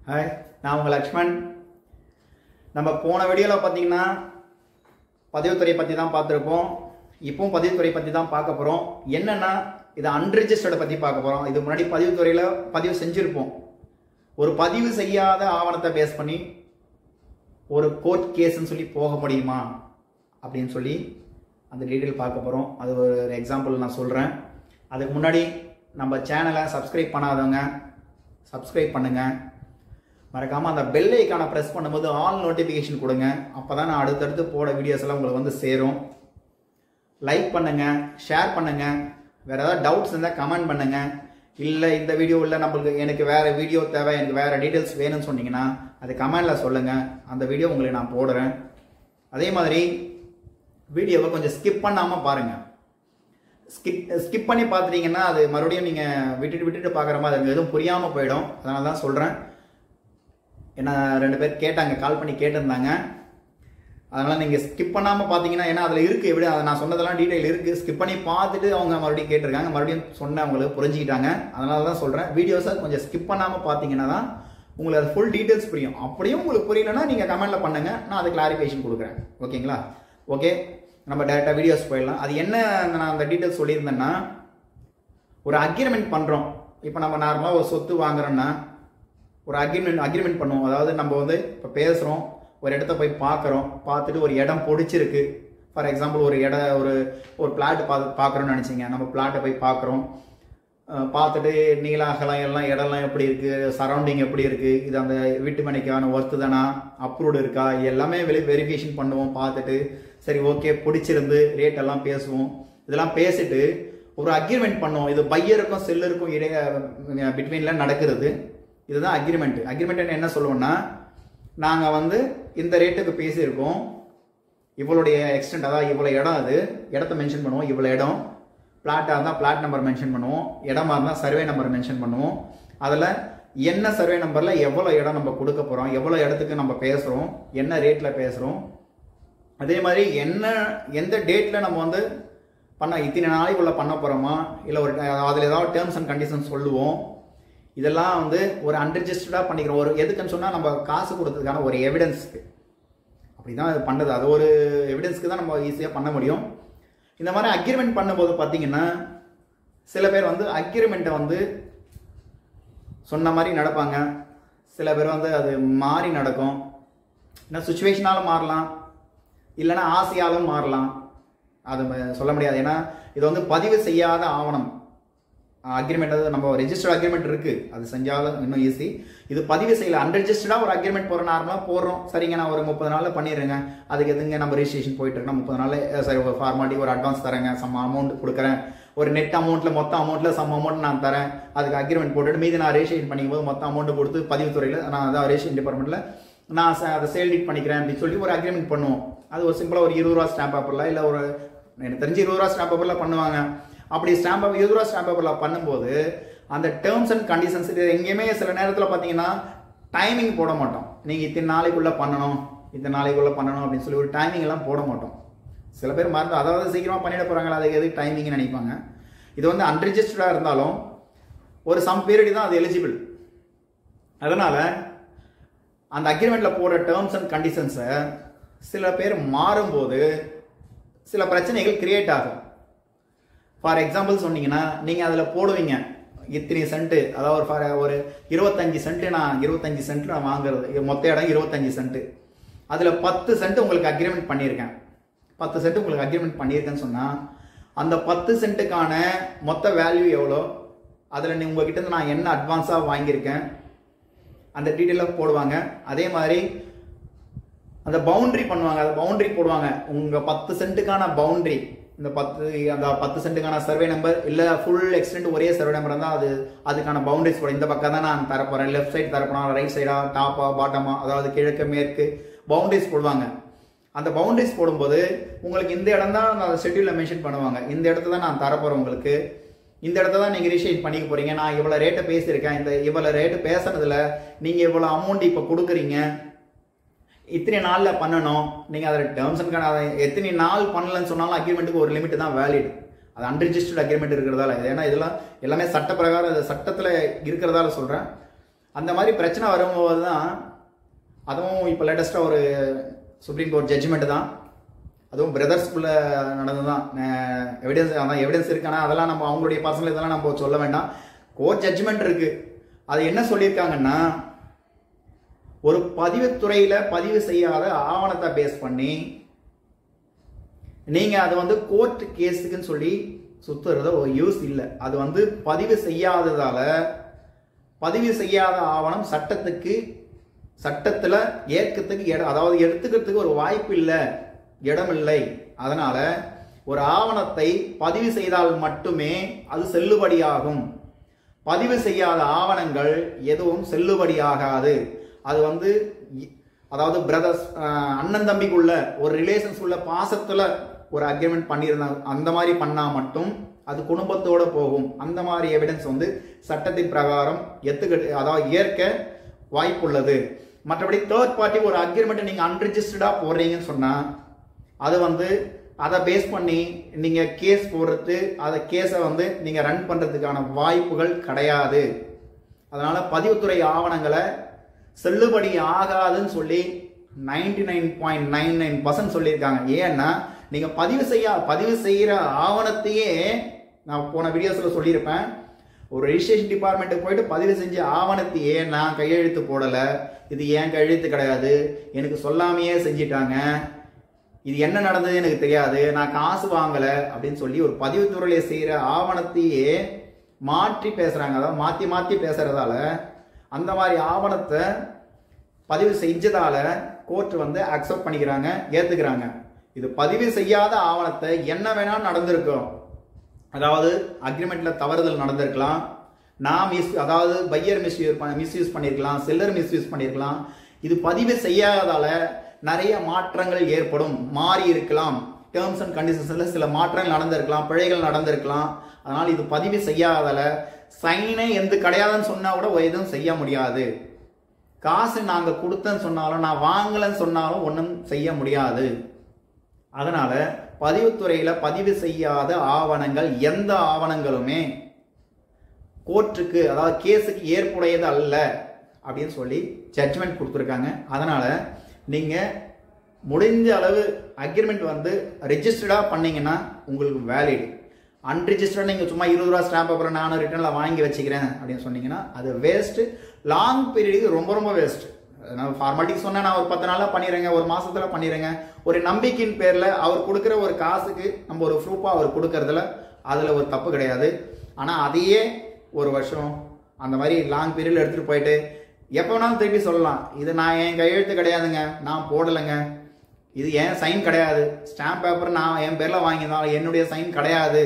hi நான் உங்கள் லக்ஷ்மண் நம்ம போன வீடியோவில் பார்த்தீங்கன்னா பதிவுத்துறை பற்றி தான் பார்த்துருப்போம் இப்பவும் பதிவுத்துறை பற்றி தான் பார்க்க போகிறோம் என்னென்னா இது அன்ரிஜிஸ்டர்டை பற்றி பார்க்க போகிறோம் இது முன்னாடி பதிவுத்துறையில் பதிவு செஞ்சுருப்போம் ஒரு பதிவு செய்யாத ஆவணத்தை பேஸ் பண்ணி ஒரு கோர்ட் கேஸ்ன்னு சொல்லி போக முடியுமா அப்படின்னு சொல்லி அந்த டீட்டெயில் பார்க்க போகிறோம் அது ஒரு எக்ஸாம்பிள் நான் சொல்கிறேன் அதுக்கு முன்னாடி நம்ம சேனலை சப்ஸ்கிரைப் பண்ணாதவங்க சப்ஸ்கிரைப் பண்ணுங்கள் மறக்காமல் அந்த பெல் ஐக்கானை ப்ரெஸ் பண்ணும்போது ஆல் நோட்டிஃபிகேஷன் கொடுங்க அப்போ தான் நான் அடுத்தடுத்து போட வீடியோஸ் எல்லாம் உங்களுக்கு வந்து சேரும் லைக் பண்ணுங்கள் ஷேர் பண்ணுங்கள் வேறு ஏதாவது டவுட்ஸ் இருந்தால் கமெண்ட் பண்ணுங்கள் இல்லை இந்த வீடியோ இல்லை நம்மளுக்கு எனக்கு வேறு வீடியோ தேவை எனக்கு வேறு டீட்டெயில்ஸ் வேணும்னு சொன்னீங்கன்னா அது கமெண்டில் சொல்லுங்கள் அந்த வீடியோ உங்களுக்கு நான் போடுறேன் அதே மாதிரி வீடியோவை கொஞ்சம் ஸ்கிப் பண்ணாமல் பாருங்கள் ஸ்கிப் ஸ்கிப் பண்ணி பார்த்துட்டீங்கன்னா அது மறுபடியும் நீங்கள் விட்டுட்டு விட்டுட்டு பார்க்குற மாதிரி அது எதுவும் புரியாமல் போயிடும் அதனால தான் சொல்கிறேன் ஏன்னா ரெண்டு பேர் கேட்டாங்க கால் பண்ணி கேட்டிருந்தாங்க அதனால் நீங்கள் ஸ்கிப் பண்ணாமல் பார்த்தீங்கன்னா ஏன்னா அதில் இருக்குது எப்படி அதை நான் சொன்னதெல்லாம் டீட்டெயில் இருக்குது ஸ்கிப் பண்ணி பார்த்துட்டு அவங்க மறுபடியும் கேட்டிருக்காங்க மறுபடியும் சொன்ன அவங்களுக்கு புரிஞ்சுக்கிட்டாங்க அதனால தான் சொல்கிறேன் வீடியோஸை கொஞ்சம் ஸ்கிப் பண்ணாமல் பார்த்தீங்கன்னா தான் உங்களுக்கு அது ஃபுல் டீட்டெயில்ஸ் புரியும் அப்படியும் உங்களுக்கு புரியலன்னா நீங்கள் கமெண்ட்டில் பண்ணுங்கள் நான் அது கிளாரிஃபிகேஷன் கொடுக்குறேன் ஓகேங்களா ஓகே நம்ம டேரெக்டாக வீடியோஸ் போயிடலாம் அது என்ன நான் அந்த டீட்டெயில்ஸ் சொல்லியிருந்தேன்னா ஒரு அக்ரிமெண்ட் பண்ணுறோம் இப்போ நம்ம நார்மலாக ஒரு சொத்து வாங்குறோன்னா ஒரு அக்ரிமெண்ட் அக்ரிமெண்ட் பண்ணுவோம் அதாவது நம்ம வந்து இப்போ பேசுகிறோம் ஒரு இடத்த போய் பார்க்குறோம் பார்த்துட்டு ஒரு இடம் பிடிச்சிருக்கு ஃபார் எக்ஸாம்பிள் ஒரு இடம் ஒரு ஒரு பிளாட் பார்த்து பார்க்குறோன்னு நினச்சிங்க நம்ம பிளாட்டை போய் பார்க்குறோம் பார்த்துட்டு நீள அகலம் எல்லாம் இடம்லாம் எப்படி இருக்குது சரௌண்டிங் எப்படி இருக்குது இது அந்த வீட்டு மனைக்கான ஒர்த்து தானா அப்ரூவ்டு இருக்கா எல்லாமே வெளி வெரிஃபிகேஷன் பண்ணுவோம் பார்த்துட்டு சரி ஓகே பிடிச்சிருந்து ரேட் எல்லாம் பேசுவோம் இதெல்லாம் பேசிட்டு ஒரு அக்ரிமெண்ட் பண்ணுவோம் இது பையருக்கும் செல்லருக்கும் இடைய பிட்வீனில் நடக்கிறது இதுதான் அக்ரிமெண்ட் அக்ரிமெண்ட் என்ன சொல்லுவோம்னா நாங்கள் வந்து இந்த ரேட்டுக்கு பேசியிருக்கோம் இவளுடைய எக்ஸ்டெண்ட் அதாவது இவ்வளோ இடம் அது இடத்த மென்ஷன் பண்ணுவோம் இவ்வளோ இடம் பிளாட்டாக இருந்தால் பிளாட் நம்பர் மென்ஷன் பண்ணுவோம் இடமா இருந்தால் சர்வே நம்பர் மென்ஷன் பண்ணுவோம் அதில் என்ன சர்வே நம்பரில் எவ்வளோ இடம் நம்ம கொடுக்க போகிறோம் எவ்வளோ இடத்துக்கு நம்ம பேசுகிறோம் என்ன ரேட்டில் பேசுகிறோம் அதே மாதிரி என்ன எந்த டேட்டில் நம்ம வந்து பண்ண இத்தனை நாளைக்குள்ளே பண்ண போகிறோமா இல்லை ஒரு அதில் ஏதாவது டேர்ம்ஸ் அண்ட் கண்டிஷன்ஸ் சொல்லுவோம் இதெல்லாம் வந்து ஒரு அன்ரிஜிஸ்டர்டாக பண்ணிக்கிறோம் ஒரு எதுக்குன்னு சொன்னால் நம்ம காசு கொடுத்ததுக்கான ஒரு எவிடன்ஸ்க்கு அப்படி தான் இது பண்ணது அது ஒரு எவிடன்ஸ்க்கு தான் நம்ம ஈஸியாக பண்ண முடியும் இந்த மாதிரி அக்ரிமெண்ட் பண்ணும்போது பார்த்தீங்கன்னா சில பேர் வந்து அக்ரிமெண்ட்டை வந்து சொன்ன மாதிரி நடப்பாங்க சில பேர் வந்து அது மாறி நடக்கும் ஏன்னா சுச்சுவேஷனாலும் மாறலாம் இல்லைன்னா ஆசையாலும் மாறலாம் அது சொல்ல முடியாது ஏன்னா இது வந்து பதிவு செய்யாத ஆவணம் அக்ரிமெண்ட் அது நம்ம ரெஜிஸ்டர்ட் அக்ரிமெண்ட் இருக்கு அது செஞ்சாலும் இன்னும் ஈஸி இது பதிவு செய்யல அன்ரெஜிஸ்டர்டாக ஒரு அக்ரிமெண்ட் போகிற நார்மலாக போடுறோம் சரிங்க நான் ஒரு முப்பது நாளில் பண்ணிடுறேங்க அதுக்கு எதுங்க நம்ம ரெஜிஸ்ட்ரேஷன் போயிட்டு இருக்கோம் முப்பது நாளில் சரி ஒரு ஃபார்மாலிட்டி ஒரு அட்வான்ஸ் தரேங்க சம் அமௌண்ட் கொடுக்குறேன் ஒரு நெட் அமௌண்ட்டில் மொத்த அமௌண்ட்டில் சம் அமௌண்ட் நான் தரேன் அதுக்கு அக்ரிமெண்ட் போட்டுட்டு மீது நான் ரெஜிஸ்ட்ரேஷன் பண்ணிக்கும்போது மொத்த அமௌண்ட் கொடுத்து பதிவுத்துறையில் நான் அதான் ரெஜிஸ்ட்ரேஷன் டிபார்ட்மெண்ட்டில் நான் அதை சேல் டீட் பண்ணிக்கிறேன் அப்படின்னு சொல்லி ஒரு அக்ரிமெண்ட் பண்ணுவோம் அது ஒரு சிம்பிளாக ஒரு இருபது ரூபா ஸ்டாம்ப் பேப்பரில் இல்லை ஒரு எனக்கு தெரிஞ்சு இருபது ரூபா ஸ்டாம்ப் பேப்பரில் பண்ணுவாங்க அப்படி ஸ்டாம்ப் பேப்பர் இருபது ரூபா ஸ்டாம்ப் பேப்பரில் பண்ணும்போது அந்த டேர்ம்ஸ் அண்ட் கண்டிஷன்ஸ் இது எங்கேயுமே சில நேரத்தில் பார்த்தீங்கன்னா டைமிங் போட மாட்டோம் நீங்கள் இத்தனை நாளைக்குள்ளே பண்ணணும் இத்தனை நாளைக்குள்ளே பண்ணணும் அப்படின்னு சொல்லி ஒரு டைமிங் எல்லாம் போட மாட்டோம் சில பேர் மறந்து அதாவது சீக்கிரமாக பண்ணிட போகிறாங்களா அதுக்கு எதுக்கு டைமிங்னு நினைப்பாங்க இது வந்து அன்ரிஜிஸ்டர்டாக இருந்தாலும் ஒரு சம் பீரியட் தான் அது எலிஜிபிள் அதனால் அந்த அக்ரிமெண்ட்டில் போடுற டேர்ம்ஸ் அண்ட் கண்டிஷன்ஸை சில பேர் மாறும்போது சில பிரச்சனைகள் கிரியேட் ஆகும் ஃபார் எக்ஸாம்பிள் சொன்னீங்கன்னா நீங்கள் அதில் போடுவீங்க இத்தனை சென்ட்டு அதாவது ஒரு ஃபார் ஒரு இருபத்தஞ்சி சென்ட்டு நான் இருபத்தஞ்சி சென்ட் நான் வாங்குறது மொத்த இடம் இருபத்தஞ்சி சென்ட்டு அதில் பத்து சென்ட் உங்களுக்கு அக்ரிமெண்ட் பண்ணியிருக்கேன் பத்து சென்ட் உங்களுக்கு அக்ரிமெண்ட் பண்ணியிருக்கேன்னு சொன்னால் அந்த பத்து சென்ட்டுக்கான மொத்த வேல்யூ எவ்வளோ அதில் நீ உங்ககிட்ட நான் என்ன அட்வான்ஸாக வாங்கியிருக்கேன் அந்த டீட்டெயிலாக போடுவாங்க அதே மாதிரி அந்த பவுண்ட்ரி பண்ணுவாங்க அந்த பவுண்ட்ரி போடுவாங்க உங்கள் பத்து சென்ட்டுக்கான பவுண்ட்ரி இந்த பத்து அந்த பத்து சென்ட்டுக்கான சர்வே நம்பர் இல்லை ஃபுல் எக்ஸ்டென்ட் ஒரே சர்வே நம்பர் இருந்தால் அது அதுக்கான பவுண்டரிஸ் போட இந்த பக்கம் தான் நான் தரப்போகிறேன் லெஃப்ட் சைடு தரப்போறேன் ரைட் சைடா டாப்பா பாட்டமா அதாவது கிழக்கு மேற்கு பவுண்டரிஸ் போடுவாங்க அந்த பவுண்டரிஸ் போடும்போது உங்களுக்கு இந்த இடம் தான் அந்த ஷெட்யூலில் மென்ஷன் பண்ணுவாங்க இந்த இடத்த தான் நான் தரப்போகிறேன் உங்களுக்கு இந்த இடத்த தான் நீங்கள் ரிஜிஸ்ட்ரேட் பண்ணிக்க போகிறீங்க நான் இவ்வளோ ரேட்டை பேசியிருக்கேன் இந்த இவ்வளோ ரேட்டு பேசுனதில் நீங்கள் இவ்வளோ அமௌண்ட் இப்போ கொடுக்குறீங்க இத்தனை நாளில் பண்ணணும் நீங்கள் அதில் டேர்ம்ஸ் அண்ட் அதை எத்தனை நாள் பண்ணலன்னு சொன்னாலும் அக்ரிமெண்ட்டுக்கு ஒரு லிமிட் தான் வேலிட் அது அன்ரிஜிஸ்டர்ட் அக்ரிமெண்ட் இருக்கிறதால இது ஏன்னா இதெல்லாம் எல்லாமே சட்ட பிரகாரம் இது சட்டத்தில் இருக்கிறதால சொல்கிறேன் அந்த மாதிரி பிரச்சனை வரும்போது தான் அதுவும் இப்போ லேட்டஸ்ட்டாக ஒரு சுப்ரீம் கோர்ட் ஜட்ஜ்மெண்ட் தான் அதுவும் பிரதர்ஸ்குள்ள நடந்து தான் எவிடன்ஸ் அதான் எவிடன்ஸ் இருக்கானா அதெல்லாம் நம்ம அவங்களுடைய பர்சனல் இதெல்லாம் நம்ம சொல்ல வேண்டாம் கோர்ட் ஜட்ஜ்மெண்ட் இருக்கு அது என்ன சொல்லியிருக்காங்கன்னா ஒரு பதிவுத்துறையில பதிவு செய்யாத ஆவணத்தை பேஸ் பண்ணி நீங்க அது வந்து கோர்ட் கேஸுக்குன்னு சொல்லி சுத்துறது ஒரு யூஸ் இல்லை அது வந்து பதிவு செய்யாததால பதிவு செய்யாத ஆவணம் சட்டத்துக்கு சட்டத்துல ஏற்கத்துக்கு இடம் அதாவது எடுத்துக்கிறதுக்கு ஒரு வாய்ப்பு இல்லை இடம் இல்லை அதனால ஒரு ஆவணத்தை பதிவு செய்தால் மட்டுமே அது செல்லுபடியாகும் பதிவு செய்யாத ஆவணங்கள் எதுவும் செல்லுபடியாகாது அது வந்து இ- அதாவது பிரதர்ஸ் அண்ணன் தம்பிக்குள்ள ஒரு ரிலேஷன்ஸ் உள்ள பாசத்துல ஒரு அக்ரிமெண்ட் பண்ணியிருந்தாங்க அந்த மாதிரி பண்ணா மட்டும் அது குடும்பத்தோட போகும் அந்த மாதிரி எவிடன்ஸ் வந்து சட்டத்தின் பிரகாரம் எத்துக்க அதாவது ஏற்க வாய்ப்புள்ளது மற்றபடி தேர்ட் பார்ட்டி ஒரு அக்ரிமெண்ட் நீங்க அன்ரிஜிஸ்டர்டா போடுறீங்கன்னு சொன்னா அது வந்து அதை பேஸ் பண்ணி நீங்க கேஸ் போடுறது அதை கேஸை வந்து நீங்க ரன் பண்றதுக்கான வாய்ப்புகள் கிடையாது அதனால பதிவுத்துறை ஆவணங்களை செல்லுபடி ஆகாதுன்னு சொல்லி ninety nine point nine nine percent சொல்லியிருக்காங்க ஏன்னா நீங்க பதிவு செய்ய பதிவு செய்யற ஆவணத்தையே நான் போன வீடியோஸ்ல சொல்லியிருப்பேன் ஒரு ரெஜிஸ்ட்ரேஷன் டிபார்ட்மெண்ட்டுக்கு போயிட்டு பதிவு செஞ்ச ஆவணத்தையே நான் கையெழுத்து போடல இது ஏன் கையெழுத்து கிடையாது எனக்கு சொல்லாமையே செஞ்சிட்டாங்க இது என்ன நடந்தது எனக்கு தெரியாது நான் காசு வாங்கல அப்படின்னு சொல்லி ஒரு பதிவுத்துறையில செய்யற ஆவணத்தையே மாற்றி பேசுறாங்க அதாவது மாத்தி மாத்தி பேசுறதால அந்த மாதிரி ஆவணத்தை பதிவு செஞ்சதால கோர்ட் வந்து அக்செப்ட் பண்ணிக்கிறாங்க ஏத்துக்கிறாங்க இது பதிவு செய்யாத ஆவணத்தை என்ன வேணாலும் நடந்திருக்கும் அதாவது அக்ரிமெண்ட்ல தவறுதல் நடந்திருக்கலாம் நான் மிஸ் அதாவது பையர் மிஸ்யூஸ் பண்ண மிஸ்யூஸ் பண்ணியிருக்கலாம் செல்லர் மிஸ்யூஸ் பண்ணியிருக்கலாம் இது பதிவு செய்யாததால நிறைய மாற்றங்கள் ஏற்படும் மாறி இருக்கலாம் டேர்ம்ஸ் அண்ட் கண்டிஷன்ஸ்ல சில மாற்றங்கள் நடந்திருக்கலாம் பிழைகள் நடந்திருக்கலாம் அதனால் இது பதிவு செய்யாததால சைனே எந்த கிடையாதுன்னு சொன்னா கூட எதுவும் செய்ய முடியாது காசு நாங்க கொடுத்தேன்னு சொன்னாலும் நான் வாங்கலைன்னு சொன்னாலும் ஒன்றும் செய்ய முடியாது அதனால பதிவுத்துறையில பதிவு செய்யாத ஆவணங்கள் எந்த ஆவணங்களுமே கோர்ட்டுக்கு அதாவது கேஸுக்கு ஏற்புடையது அல்ல அப்படின்னு சொல்லி ஜட்ஜ்மெண்ட் கொடுத்துருக்காங்க அதனால நீங்க முடிஞ்ச அளவு அக்ரிமெண்ட் வந்து ரெஜிஸ்டர்டா பண்ணீங்கன்னா உங்களுக்கு வேலிட் அன்ரிஜிஸ்டர்ட் நீங்க சும்மா இருபது ரூபா ஸ்டாம்ப் அப்புறம் நானும் ரிட்டர்னில் வாங்கி வச்சுக்கிறேன் அப்படின்னு சொன்னீங்கன்னா அது வேஸ்ட் லாங் பீரியடுக்கு ரொம்ப ரொம்ப வேஸ்ட் நான் ஃபார்மாலிட்டிக்கு சொன்னா நான் ஒரு பத்து நாள்ல பண்ணிடுறேங்க ஒரு மாசத்துல பண்ணிடுறேங்க ஒரு நம்பிக்கையின் பேர்ல அவர் கொடுக்குற ஒரு காசுக்கு நம்ம ஒரு ப்ரூஃபா அவர் கொடுக்கறதுல அதுல ஒரு தப்பு கிடையாது ஆனா அதையே ஒரு வருஷம் அந்த மாதிரி லாங் பீரியட்ல எடுத்துட்டு போயிட்டு எப்போ வேணாலும் திருப்பி சொல்லலாம் இது நான் என் கையெழுத்து கிடையாதுங்க நான் போடலைங்க இது என் சைன் கிடையாது ஸ்டாம்ப் பேப்பர் நான் என் பேர்ல வாங்கியிருந்தாலும் என்னுடைய சைன் கிடையாது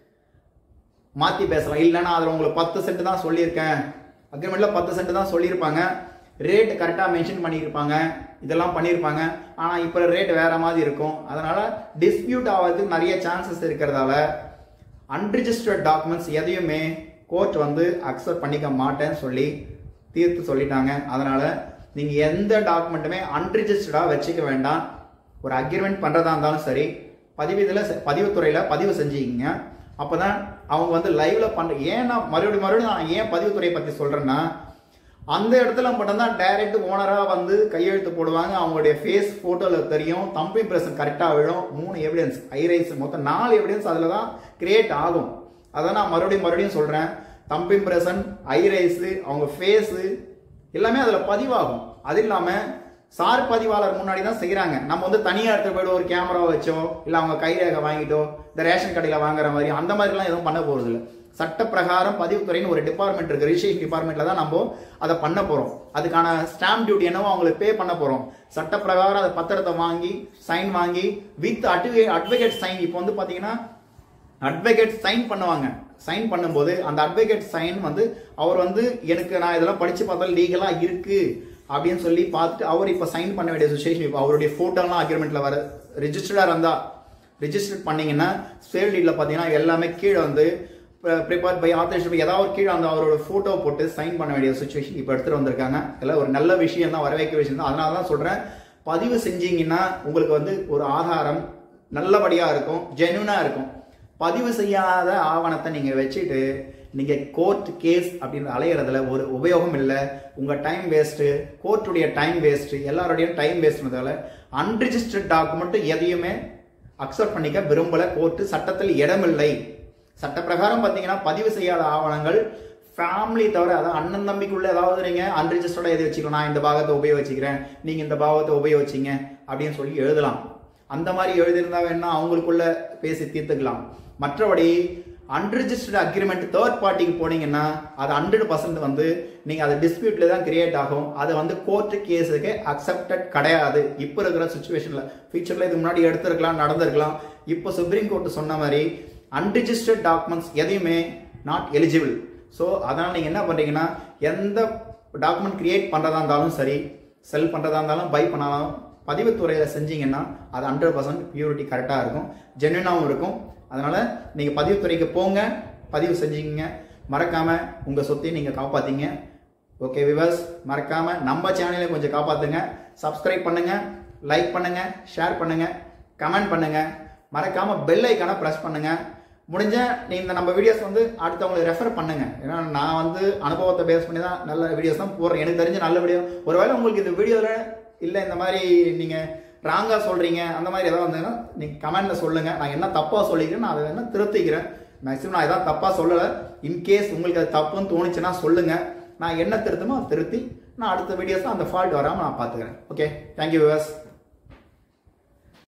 மாத்தி பேசலாம் இல்லைன்னா அதில் உங்களுக்கு பத்து சென்ட் தான் சொல்லியிருக்கேன் அக்ரிமெண்ட்ல பத்து சென்ட் தான் சொல்லியிருப்பாங்க ரேட் கரெக்டாக மென்ஷன் பண்ணியிருப்பாங்க இதெல்லாம் பண்ணியிருப்பாங்க ஆனால் இப்போ ரேட் வேற மாதிரி இருக்கும் அதனால டிஸ்பியூட் ஆகிறதுக்கு நிறைய சான்சஸ் இருக்கிறதால அன்ரிஜிஸ்டர்ட் டாக்குமெண்ட்ஸ் எதையுமே கோர்ட் வந்து அக்செப்ட் பண்ணிக்க மாட்டேன்னு சொல்லி தீர்த்து சொல்லிட்டாங்க அதனால நீங்க எந்த டாக்குமெண்ட்டுமே அன்ரிஜிஸ்டர்டா வச்சுக்க வேண்டாம் ஒரு அக்ரிமெண்ட் பண்றதா இருந்தாலும் சரி பதிவு இதில் பதிவுத்துறையில பதிவு செஞ்சுக்கிங்க அப்பதான் அவங்க வந்து லைவ்ல பண்ற ஏன் நான் மறுபடியும் மறுபடியும் நான் ஏன் பதிவுத்துறையை பத்தி சொல்றேன்னா அந்த இடத்துல மட்டும்தான் டைரக்ட் ஓனரா வந்து கையெழுத்து போடுவாங்க அவங்களுடைய ஃபேஸ் போட்டோல தெரியும் தம்பி பிரசன் கரெக்டா விழும் மூணு எவிடன்ஸ் ஐரைஸ் மொத்தம் நாலு எவிடன்ஸ் அதுல தான் கிரியேட் ஆகும் அதான் நான் மறுபடியும் மறுபடியும் சொல்றேன் தம்பி பிரசன் ஐரைஸ் அவங்க ஃபேஸ் எல்லாமே அதுல பதிவாகும் அது இல்லாம சார் பதிவாளர் முன்னாடி தான் செய்யறாங்க நம்ம வந்து தனியா எடுத்து போய்ட்டு ஒரு கேமரா வச்சோ இல்ல அவங்க கைரேகை வாங்கிட்டோ இந்த ரேஷன் கடையில வாங்குற மாதிரி அந்த மாதிரிலாம் எதுவும் பண்ண போறது இல்லை சட்ட பிரகாரம் பதிவுத்துறைன்னு ஒரு டிபார்ட்மெண்ட் இருக்கு ரிஜிஸ்ட்ரேஷன் டிபார்ட்மெண்ட்ல தான் நம்ம அதை பண்ண போறோம் அதுக்கான ஸ்டாம்ப் டியூட்டி என்னவோ அவங்களுக்கு பே பண்ண போறோம் சட்ட பிரகாரம் அந்த பத்திரத்தை வாங்கி சைன் வாங்கி வித் அட்வகேட் அட்வொகேட் சைன் இப்போ வந்து பாத்தீங்கன்னா அட்வொகேட் சைன் பண்ணுவாங்க சைன் பண்ணும்போது அந்த அட்வொகேட் சைன் வந்து அவர் வந்து எனக்கு நான் இதெல்லாம் படிச்சு பார்த்தா லீகலா இருக்கு அப்படின்னு சொல்லி பார்த்துட்டு அவர் இப்போ சைன் பண்ண வேண்டிய சுச்சுவேஷன் இப்போ அவருடைய போட்டோலாம் அக்ரிமெண்ட்ல வர ரிஜிஸ்டர்டா இருந்தா ரிஜிஸ்டர் பண்ணீங்கன்னா சேல் டீட்ல பார்த்தீங்கன்னா எல்லாமே கீழே வந்து ப்ரிப்பேர் பை ஆத்தரைசேஷன் ஏதாவது ஒரு கீழே அந்த அவரோட ஃபோட்டோ போட்டு சைன் பண்ண வேண்டிய சுச்சுவேஷன் இப்போ எடுத்துட்டு வந்திருக்காங்க இதெல்லாம் ஒரு நல்ல விஷயம் தான் வரவேற்க விஷயம் தான் அதனால தான் சொல்றேன் பதிவு செஞ்சீங்கன்னா உங்களுக்கு வந்து ஒரு ஆதாரம் நல்லபடியா இருக்கும் ஜெனுவனா இருக்கும் பதிவு செய்யாத ஆவணத்தை நீங்க வச்சுட்டு நீங்கள் கோர்ட் கேஸ் அப்படின்னு அலையிறதுல ஒரு உபயோகம் இல்லை உங்கள் டைம் வேஸ்ட்டு கோர்ட்டுடைய டைம் வேஸ்ட்டு எல்லாருடைய டைம் வேஸ்ட்ன்றதால அன்ரிஜிஸ்டர்ட் டாக்குமெண்ட் எதையுமே அக்செப்ட் பண்ணிக்க விரும்பல கோர்ட்டு சட்டத்தில் இடமில்லை சட்டப்பிரகாரம் பார்த்தீங்கன்னா பதிவு செய்யாத ஆவணங்கள் ஃபேமிலி தவிர அதாவது அண்ணன் தம்பிக்குள்ள ஏதாவது நீங்க அன்ரிஜிஸ்டர்டா எது வச்சுக்கலாம் நான் இந்த பாகத்தை உபயோகிச்சுக்கிறேன் நீங்க இந்த பாகத்தை உபயோகிச்சிங்க அப்படின்னு சொல்லி எழுதலாம் அந்த மாதிரி எழுதியிருந்தா வேணா அவங்களுக்குள்ள பேசி தீர்த்துக்கலாம் மற்றபடி அன்ரிஜிஸ்டர்ட் அக்ரிமெண்ட் தேர்ட் பார்ட்டிக்கு போனீங்கன்னா அது ஹண்ட்ரட் பர்சன்ட் வந்து நீங்க அது டிஸ்பியூட்ல தான் கிரியேட் ஆகும் அது வந்து கோர்ட் கேஸுக்கு அக்செப்டட் கிடையாது இப்போ இருக்கிற சுச்சுவேஷன்ல ஃபியூச்சர்ல இதுக்கு முன்னாடி எடுத்திருக்கலாம் நடந்திருக்கலாம் இப்போ சுப்ரீம் கோர்ட் சொன்ன மாதிரி அன்ரிஜிஸ்டர்ட் டாக்குமெண்ட்ஸ் எதையுமே நாட் எலிஜிபிள் ஸோ அதனால் நீங்கள் என்ன பண்ணுறீங்கன்னா எந்த டாக்குமெண்ட் கிரியேட் பண்ணுறதா இருந்தாலும் சரி செல் பண்ணுறதா இருந்தாலும் பை பண்ணாலும் பதிவுத்துறையில் செஞ்சீங்கன்னா அது ஹண்ட்ரட் பர்சன்ட் பியூரிட்டி கரெக்டாக இருக்கும் ஜென்யூனாகவும் இருக்கும் அதனால் நீங்கள் பதிவுத்துறைக்கு போங்க பதிவு செஞ்சீங்க மறக்காமல் உங்கள் சொத்தையும் நீங்கள் காப்பாற்றிங்க ஓகே விவர்ஸ் மறக்காமல் நம்ம சேனலை கொஞ்சம் காப்பாற்றுங்க சப்ஸ்கிரைப் பண்ணுங்கள் லைக் பண்ணுங்கள் ஷேர் பண்ணுங்கள் கமெண்ட் பண்ணுங்கள் மறக்காமல் பெல் ஐக்கானை ப்ரெஸ் பண்ணுங்கள் முடிஞ்ச நீ இந்த நம்ம வீடியோஸ் வந்து அடுத்தவங்களுக்கு ரெஃபர் பண்ணுங்க ஏன்னா நான் வந்து அனுபவத்தை பேஸ் பண்ணி தான் நல்ல வீடியோஸ் தான் போடுறேன் எனக்கு தெரிஞ்ச நல்ல வீடியோ ஒருவேளை உங்களுக்கு இந்த வீடியோவில் இல்லை இந்த மாதிரி நீங்கள் ராங்காக சொல்கிறீங்க அந்த மாதிரி ஏதாவது வந்ததுன்னா நீங்கள் கமெண்ட்டில் சொல்லுங்கள் நான் என்ன தப்பாக சொல்லிக்கிறேன் நான் அதை என்ன திருத்திக்கிறேன் மேக்ஸிமம் நான் எதாவது தப்பாக சொல்லலை இன்கேஸ் உங்களுக்கு அது தப்புன்னு தோணுச்சுன்னா சொல்லுங்கள் நான் என்ன திருத்தமோ அதை திருத்தி நான் அடுத்த வீடியோஸில் அந்த ஃபால்ட் வராமல் நான் பார்த்துக்கிறேன் ஓகே தேங்க்யூ விவர்ஸ்